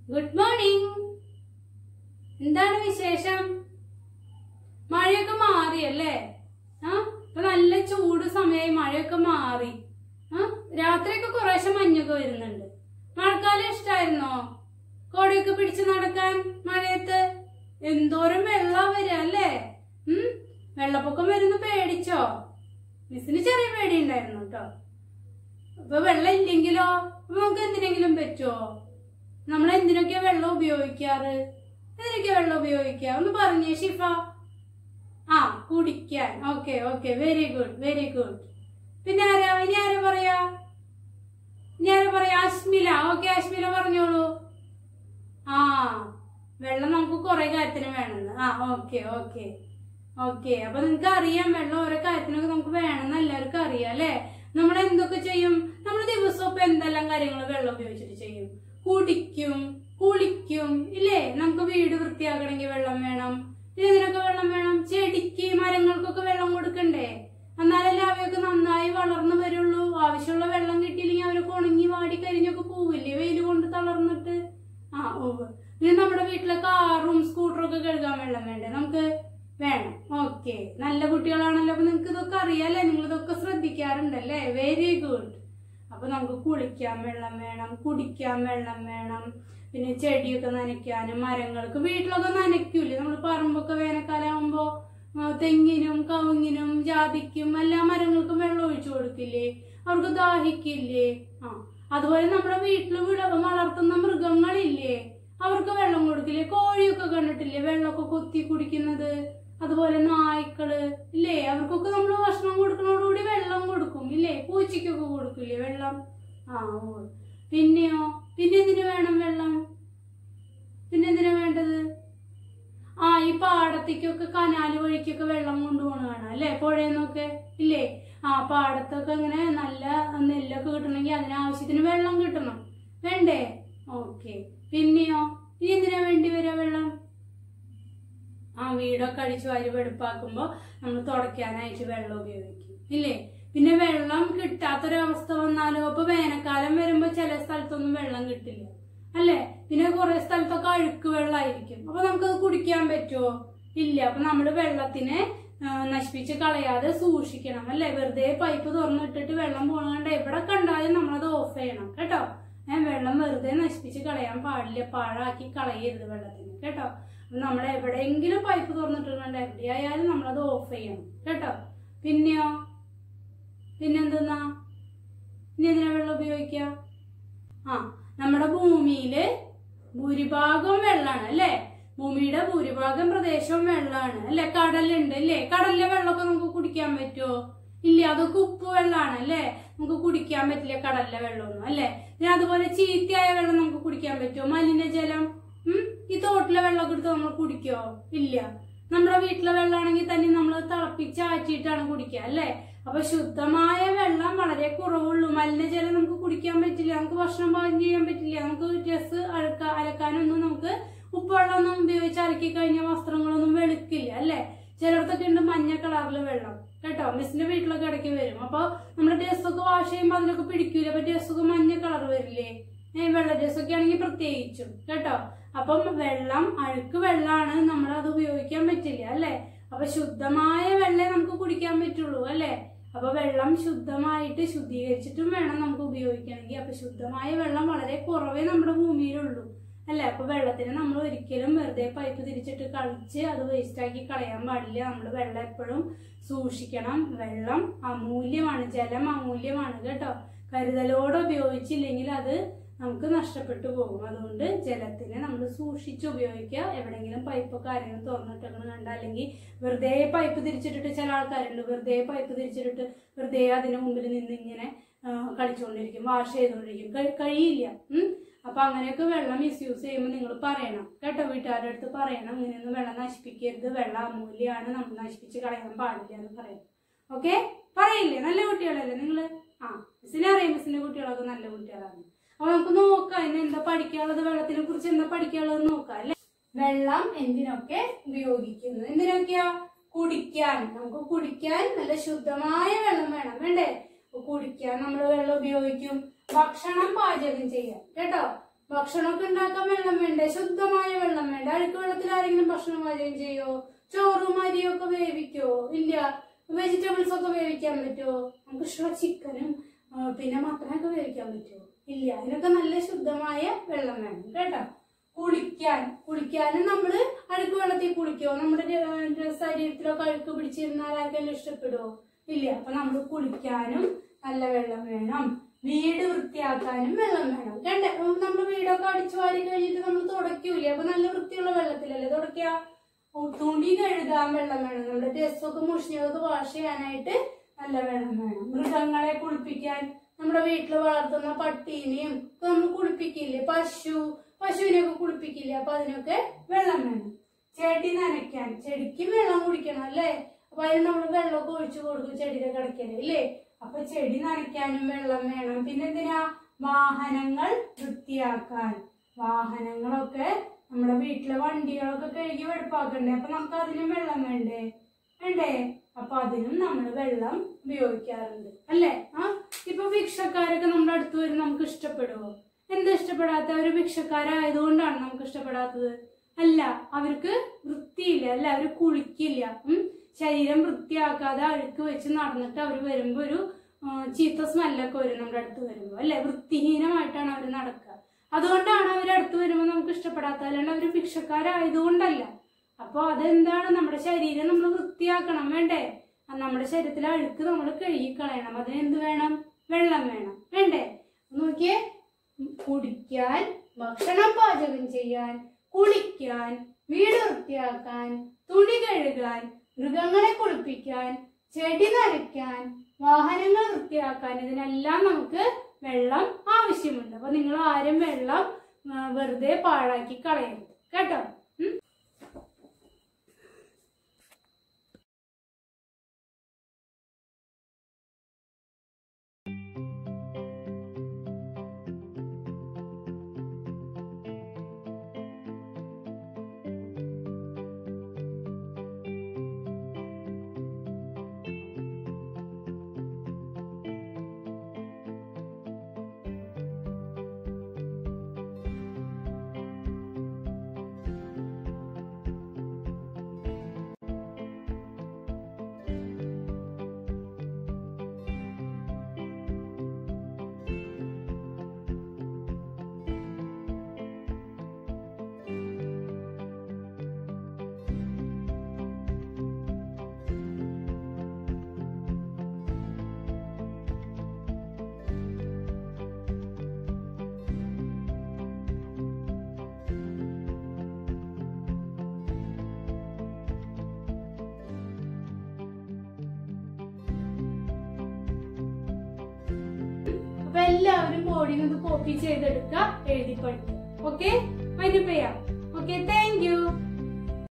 Good morning എന്താണ് വിശേഷം മഴയൊക്കെ മാറിയല്ലേ ആ ഇപ്പൊ നല്ല ചൂട് സമയമായി മഴയൊക്കെ മാറി ആ രാത്രിയൊക്കെ കുറേശ്ശെ മഞ്ഞൊക്കെ വരുന്നുണ്ട് മഴക്കാലം ഇഷ്ടായിരുന്നോ കോടയൊക്കെ പിടിച്ച് നടക്കാൻ മഴയത്ത് എന്തോരം വെള്ളം വരിക അല്ലേ ഉം വെള്ളപ്പൊക്കം വരുന്ന പേടിച്ചോ മിസ്സിന് ചെറിയ പേടി ഉണ്ടായിരുന്നു കേട്ടോ അപ്പൊ വെള്ളം ഇല്ലെങ്കിലോ അപ്പൊ നമുക്ക് എന്തിനെങ്കിലും പറ്റുമോ നമ്മൾ എന്തിനൊക്കെയാ വെള്ളം ഉപയോഗിക്കാറ് എന്തിനൊക്കെയാ വെള്ളം ഉപയോഗിക്കുക ഒന്ന് പറഞ്ഞേ ഷിഫ ആ കുടിക്കാൻ okay okay very good very good പിന്നെ ആരാ ഇനി ആരാ പറയാ ഇനി ആരാ പറയാ അശ്മില ഓക്കെ അശ്മില പറഞ്ഞോളൂ ആ വെള്ളം നമുക്ക് കുറെ കാര്യത്തിന് വേണമെന്ന് ആ ഓക്കെ ഓക്കെ ഓക്കെ അപ്പൊ നിങ്ങക്ക് അറിയാം വെള്ളം ഓരോ കാര്യത്തിനൊക്കെ നമുക്ക് വേണമെന്ന് എല്ലാവർക്കും അറിയാം അല്ലെ നമ്മൾ എന്തൊക്കെ ചെയ്യും നമ്മൾ ദിവസവും ഇപ്പൊ എന്തെല്ലാം കാര്യങ്ങൾ വെള്ളം ഉപയോഗിച്ചിട്ട് ചെയ്യും കുടിക്കും കുളിക്കും ഇല്ലേ നമുക്ക് വീട് വൃത്തിയാക്കണമെങ്കിൽ വെള്ളം വേണം പിന്നെ ഇതിനൊക്കെ വെള്ളം വേണം ചെടിക്ക് മരങ്ങൾക്കൊക്കെ വെള്ളം കൊടുക്കണ്ടേ എന്നാലല്ലേ അവയൊക്കെ നന്നായി വളർന്നു വരുള്ളൂ ആവശ്യമുള്ള വെള്ളം കിട്ടിയില്ലെങ്കിൽ അവരൊക്കെ ഉണങ്ങി വാടി കരിഞ്ഞൊക്കെ പോവില്ലേ വെയിൽ കൊണ്ട് തളർന്നിട്ട് ആ ഓ പിന്നെ നമ്മുടെ വീട്ടിലെ കാറും സ്കൂട്ടറും ഒക്കെ കഴുകാൻ വെള്ളം വേണ്ടേ നമുക്ക് വേണം ഓക്കെ നല്ല കുട്ടികളാണല്ലോ അപ്പൊ നിങ്ങൾക്ക് ഇതൊക്കെ അറിയാലേ നിങ്ങൾ ഇതൊക്കെ ശ്രദ്ധിക്കാറുണ്ടല്ലേ വെരി ഗുഡ് അപ്പൊ നമുക്ക് കുളിക്കാൻ വെള്ളം വേണം കുടിക്കാൻ വെള്ളം വേണം പിന്നെ ചെടിയൊക്കെ നനയ്ക്കാനും മരങ്ങൾക്ക് വീട്ടിലൊക്കെ നനയ്ക്കൂലേ നമ്മൾ പറമ്പൊക്കെ വേനൽക്കാലം ആകുമ്പോ ആ, തെങ്ങിനും കവുങ്ങിനും ജാതിക്കും എല്ലാ മരങ്ങൾക്കും വെള്ളം ഒഴിച്ചു കൊടുക്കില്ലേ അവർക്ക് ദാഹിക്കില്ലേ ആ അതുപോലെ നമ്മുടെ വീട്ടിൽ വിള വളർത്തുന്ന മൃഗങ്ങളില്ലേ അവർക്ക് വെള്ളം കൊടുക്കില്ലേ കോഴിയൊക്കെ കണ്ടിട്ടില്ലേ വെള്ളമൊക്കെ കൊത്തി കുടിക്കുന്നത് അതുപോലെ നായ്ക്കള് ഇല്ലേ അവർക്കൊക്കെ നമ്മൾ ഭക്ഷണം കൊടുക്കുന്നതോടുകൂടി വെള്ളം കൊടുക്കും ഇല്ലേ പൂച്ചയ്ക്കൊക്കെ കൊടുക്കില്ലേ വെള്ളം ആ ഓ പിന്നെയോ പിന്നെ എന്തിനു വേണം വെള്ളം പിന്നെ എന്തിനാ വേണ്ടത് ആ ഈ പാടത്തേക്കൊക്കെ കനാല് വഴിക്കൊക്കെ വെള്ളം കൊണ്ടുപോകണ കാണാം അല്ലേ പുഴയെന്നൊക്കെ ഇല്ലേ ആ പാടത്തൊക്കെ ഇങ്ങനെ നല്ല നെല്ലൊക്കെ കിട്ടണമെങ്കിൽ അതിനാവശ്യത്തിന് വെള്ളം കിട്ടണം വേണ്ടേ ഓക്കെ പിന്നെയോ ഇനി എന്തിനാ വേണ്ടി വരാ വെള്ളം ആ വീടൊക്കെ അടിച്ചു വാരി വെടുപ്പാക്കുമ്പോ നമ്മൾ തുടയ്ക്കാനായിട്ട് വെള്ളം ഉപയോഗിക്കും ഇല്ലേ പിന്നെ വെള്ളം കിട്ടാത്തൊരവസ്ഥ വന്നാലോ ഇപ്പൊ വേനൽക്കാലം വരുമ്പോ ചില സ്ഥലത്തൊന്നും വെള്ളം കിട്ടില്ല അല്ലേ പിന്നെ കുറെ സ്ഥലത്തൊക്കെ അഴുക്ക് വെള്ളമായിരിക്കും അപ്പൊ നമുക്കത് കുടിക്കാൻ പറ്റുമോ ഇല്ല അപ്പൊ നമ്മൾ വെള്ളത്തിനെ ആ, നശിപ്പിച്ച് കളയാതെ സൂക്ഷിക്കണം അല്ലേ വെറുതെ പൈപ്പ് തുറന്നിട്ടിട്ട് വെള്ളം പോകണണ്ട് എവിടെ കണ്ടാലും നമ്മളത് ഓഫ് ചെയ്യണം കേട്ടോ ഏ വെള്ളം വെറുതെ നശിപ്പിച്ച് കളയാൻ പാടില്ല പാഴാക്കി കളയരുത് വെള്ളത്തിന് കേട്ടോ അപ്പൊ നമ്മൾ എവിടെയെങ്കിലും പൈപ്പ് തുറന്നിട്ടിട്ടുണ്ട് എവിടെയായാലും നമ്മളത് ഓഫ് ചെയ്യണം കേട്ടോ പിന്നെയോ പിന്നെന്തെന്നാ ഇനി എന്തിനാ വെള്ളം ഉപയോഗിക്കുക ആ നമ്മുടെ ഭൂമിയില് ഭൂരിഭാഗം വെള്ളാണ് അല്ലേ ഭൂമിയുടെ ഭൂരിഭാഗം പ്രദേശവും വെള്ളമാണ് അല്ലെ കടലുണ്ട് അല്ലേ കടലിലെ വെള്ളമൊക്കെ നമുക്ക് കുടിക്കാൻ പറ്റുമോ ഇല്ല അതൊക്കെ ഉപ്പ് വെള്ളമാണ് അല്ലേ നമുക്ക് കുടിക്കാൻ പറ്റില്ല കടലിലെ വെള്ളമൊന്നും അല്ലേ പിന്നെ അതുപോലെ ചീത്തയായ വെള്ളം നമുക്ക് കുടിക്കാൻ പറ്റുമോ മലിനജലം ഉം ഈ തോട്ടിലെ വെള്ളമൊക്കെ എടുത്ത് നമ്മൾ കുടിക്കോ ഇല്ല നമ്മുടെ വീട്ടിലെ വെള്ളമാണെങ്കിൽ തന്നെ നമ്മൾ തിളപ്പിച്ച് ആറ്റിയിട്ടാണ് കുടിക്കുക അല്ലേ അപ്പൊ ശുദ്ധമായ വെള്ളം വളരെ കുറവുള്ളൂ മലിനജലം നമുക്ക് കുടിക്കാൻ പറ്റില്ല നമുക്ക് ഭക്ഷണം പാകം ചെയ്യാൻ പറ്റില്ല നമുക്ക് ഡ്രസ് അഴുക്ക അലക്കാനൊന്നും നമുക്ക് ഉപ്പുവെള്ളമൊന്നും ഉപയോഗിച്ച് അലക്കി കഴിഞ്ഞ വസ്ത്രങ്ങളൊന്നും വെളുക്കില്ല അല്ലേ ചിലയിടത്തൊക്കെ ഉണ്ട് മഞ്ഞ കളറിൽ വെള്ളം കേട്ടോ മിസ്സിന്റെ വീട്ടിലൊക്കെ ഇടയ്ക്ക് വരും അപ്പൊ നമ്മുടെ ഡ്രസ്സൊക്കെ വാഷ് ചെയ്യുമ്പോൾ അതിലൊക്കെ പിടിക്കൂല അപ്പൊ ഡ്രസ്സൊക്കെ മഞ്ഞ കളർ വരില്ലേ ഏ വെള്ള ഡ്രസ്സൊക്കെ ആണെങ്കിൽ പ്രത്യേകിച്ചും കേട്ടോ അപ്പം വെള്ളം അഴുക്ക് വെള്ളമാണ് നമ്മൾ അത് ഉപയോഗിക്കാൻ പറ്റില്ല അല്ലേ അപ്പൊ ശുദ്ധമായ വെള്ളേ നമുക്ക് കുടിക്കാൻ പറ്റുള്ളൂ അല്ലേ അപ്പൊ വെള്ളം ശുദ്ധമായിട്ട് ശുദ്ധീകരിച്ചിട്ടും വേണം നമുക്ക് ഉപയോഗിക്കണമെങ്കിൽ അപ്പൊ ശുദ്ധമായ വെള്ളം വളരെ കുറവേ നമ്മുടെ ഭൂമിയിലുള്ളൂ അല്ലേ അപ്പൊ വെള്ളത്തിന് നമ്മൾ ഒരിക്കലും വെറുതെ പൈപ്പ് തിരിച്ചിട്ട് കളിച്ച് അത് വേസ്റ്റ് ആക്കി കളയാൻ പാടില്ല നമ്മൾ വെള്ളം എപ്പോഴും സൂക്ഷിക്കണം വെള്ളം അമൂല്യമാണ് ജലം അമൂല്യമാണ് കേട്ടോ കരുതലോടെ ഉപയോഗിച്ചില്ലെങ്കിൽ അത് നമുക്ക് നഷ്ടപ്പെട്ടു പോകും അതുകൊണ്ട് ജലത്തിനെ നമ്മൾ സൂക്ഷിച്ച് ഉപയോഗിക്കുക എവിടെയെങ്കിലും പൈപ്പൊക്കെ ആരെങ്കിലും തുറന്നിട്ടൊക്കെ കണ്ട അല്ലെങ്കിൽ വെറുതെ പൈപ്പ് തിരിച്ചിട്ടിട്ട് ചില ആൾക്കാരുണ്ട് വെറുതെ പൈപ്പ് തിരിച്ചിട്ടിട്ട് വെറുതെ അതിന് മുമ്പിൽ നിന്ന് ഇങ്ങനെ ആ, കളിച്ചുകൊണ്ടിരിക്കും വാഷ് ചെയ്തുകൊണ്ടിരിക്കും കഴി- കഴിയില്ല ഉം. അപ്പൊ അങ്ങനെയൊക്കെ വെള്ളം മിസ്യൂസ് ചെയ്യുമ്പോൾ നിങ്ങൾ പറയണം കേട്ടോ വീട്ടുകാരുടെ അടുത്ത് പറയണം ഇങ്ങനെയൊന്നും വെള്ളം നശിപ്പിക്കരുത് വെള്ളം അമൂല്യമാണ് നമ്മൾ നശിപ്പിച്ച് കളയാൻ പാടില്ല എന്ന് പറയണം ഓക്കെ പറയില്ലേ നല്ല കുട്ടികളല്ലേ നിങ്ങൾ ആ മിസ്സിനെ അറിയാം മിസ്സിന്റെ കുട്ടികളൊക്കെ നല്ല കുട്ടികളാണ് അപ്പൊ നമുക്ക് നോക്കാം ഇന്ന് എന്താ പഠിക്കാനുള്ളത് വെള്ളത്തിനെ കുറിച്ച് എന്താ പഠിക്കാനുള്ളത് നോക്കാം അല്ലെ വെള്ളം എന്തിനൊക്കെ ഉപയോഗിക്കുന്നു എന്തിനൊക്കെയാ കുടിക്കാൻ നമുക്ക് കുടിക്കാൻ നല്ല ശുദ്ധമായ വെള്ളം വേണം വേണ്ടേ അപ്പൊ കുടിക്കാൻ നമ്മൾ വെള്ളം ഉപയോഗിക്കും ഭക്ഷണം പാചകം ചെയ്യാൻ കേട്ടോ ഭക്ഷണമൊക്കെ ഉണ്ടാക്കാൻ വെള്ളം വേണ്ടേ ശുദ്ധമായ വെള്ളം വേണ്ട അഴുക്ക് വെള്ളത്തിൽ ആരെങ്കിലും ഭക്ഷണം പാചകം ചെയ്യോ ചോറും അരിയും ഒക്കെ വേവിക്കോ ഇല്ല വെജിറ്റബിൾസ് ഒക്കെ വേവിക്കാൻ പറ്റുമോ നമുക്ക് ഇഷ്ടമുള്ള ചിക്കനും ആ, പിന്നെ മട്ടനൊക്കെ വേവിക്കാൻ പറ്റുമോ ഇല്ല അതിനൊക്കെ നല്ല ശുദ്ധമായ വെള്ളം വേണം കേട്ടോ കുളിക്കാൻ കുളിക്കാനും നമ്മള് അഴുക്ക് വെള്ളത്തിൽ കുളിക്കോ നമ്മുടെ ര- ശരീരത്തിലൊക്കെ അഴുക്ക് പിടിച്ചിരുന്നാൽ ആർക്കെല്ലാം ഇഷ്ടപ്പെടുവോ ഇല്ല അപ്പൊ നമ്മൾ കുളിക്കാനും നല്ല വെള്ളം വേണം വീട് വൃത്തിയാക്കാനും വെള്ളം വേണം കണ്ടേ നമ്മൾ വീടൊക്കെ അടിച്ചു വാരി കഴിഞ്ഞിട്ട് നമ്മൾ തുടയ്ക്കൂലേ അപ്പൊ നല്ല വൃത്തിയുള്ള വെള്ളത്തിലല്ലേ തുടയ്ക്കുക ഓ, തുണി കഴുകാൻ വെള്ളം വേണം നമ്മുടെ ഡ്രസ്സൊക്കെ മുഷിഞ്ഞതൊക്കെ വാഷ് ചെയ്യാനായിട്ട് നല്ല വെള്ളം വേണം മൃഗങ്ങളെ കുളിപ്പിക്കാൻ നമ്മുടെ വീട്ടിൽ വളർത്തുന്ന പട്ടീനെയും ഒക്കെ നമ്മൾ കുളിപ്പിക്കില്ലേ പശു പശുവിനെയൊക്കെ കുളിപ്പിക്കില്ലേ അപ്പൊ അതിനൊക്കെ വെള്ളം വേണം ചെടി നനയ്ക്കാൻ ചെടിക്ക് വെള്ളം കുടിക്കണം അല്ലേ അപ്പൊ അതിന് നമ്മൾ വെള്ളമൊക്കെ ഒഴിച്ചു കൊടുക്കും ചെടിയുടെ കിടക്കല് ഇല്ലേ അപ്പൊ ചെടി നനയ്ക്കാനും വെള്ളം വേണം പിന്നെ എന്തിനാ വാഹനങ്ങൾ വൃത്തിയാക്കാൻ വാഹനങ്ങളൊക്കെ നമ്മുടെ വീട്ടിലെ വണ്ടികളൊക്കെ കഴുകി വെടുപ്പാക്കണ്ടേ അപ്പൊ നമുക്ക് അതിനും വെള്ളം വേണ്ടേ വേണ്ടേ അപ്പൊ അതിനും നമ്മൾ വെള്ളം ഉപയോഗിക്കാറുണ്ട് അല്ലേ ആ ഇപ്പൊ ഭിക്ഷക്കാരൊക്കെ നമ്മുടെ അടുത്ത് വരും നമുക്ക് ഇഷ്ടപ്പെടുവോ എന്താ ഇഷ്ടപ്പെടാത്ത ഒരു ഭിക്ഷക്കാരായതുകൊണ്ടാണ് നമുക്ക് ഇഷ്ടപ്പെടാത്തത് അല്ല അവർക്ക് വൃത്തിയില്ല അല്ല അവർ കുളിക്കില്ല ഉം ശരീരം വൃത്തിയാക്കാതെ അഴുക്ക് വെച്ച് നടന്നിട്ട് അവർ വരുമ്പോ ഒരു ആ, ചീത്ത സ്മെല്ലൊക്കെ വരും നമ്മുടെ അടുത്ത് വരുമ്പോ അല്ലെ വൃത്തിഹീനമായിട്ടാണ് അവർ നടക്കുക അതുകൊണ്ടാണ് അവർ അടുത്ത് വരുമ്പോൾ നമുക്ക് ഇഷ്ടപ്പെടാത്തത് അല്ലാണ്ട് അവർ ഭിക്ഷക്കാരായതുകൊണ്ടല്ല അപ്പൊ അതെന്താണ് നമ്മുടെ ശരീരം നമ്മൾ വൃത്തിയാക്കണം വേണ്ടേ ആ നമ്മുടെ ശരീരത്തിലെ അഴുക്ക് നമ്മൾ കഴുകിക്കളയണം അതിന് എന്ത് വേണം വെള്ളം വേണം വേണ്ടേ നോക്കിയേ കുടിക്കാൻ ഭക്ഷണം പാചകം ചെയ്യാൻ കുളിക്കാൻ വീട് വൃത്തിയാക്കാൻ തുണി കഴുകാൻ മൃഗങ്ങളെ കുളിപ്പിക്കാൻ ചെടി നനയ്ക്കാൻ വാഹനങ്ങൾ വൃത്തിയാക്കാൻ ഇതിനെല്ലാം നമുക്ക് വെള്ളം ആവശ്യമുണ്ട് അപ്പൊ നിങ്ങൾ ആരും വെള്ളം ആ, വെറുതെ പാഴാക്കി കളയരുത് കേട്ടോ ഉം? അപ്പൊ എല്ലാവരും ബോർഡിൽ നിന്ന് കോപ്പി ചെയ്തെടുക്കുക എഴുതി പഠിക്കുക ഓക്കെ മൈൻഡ് ചെയ്യാം ഓക്കെ താങ്ക് യു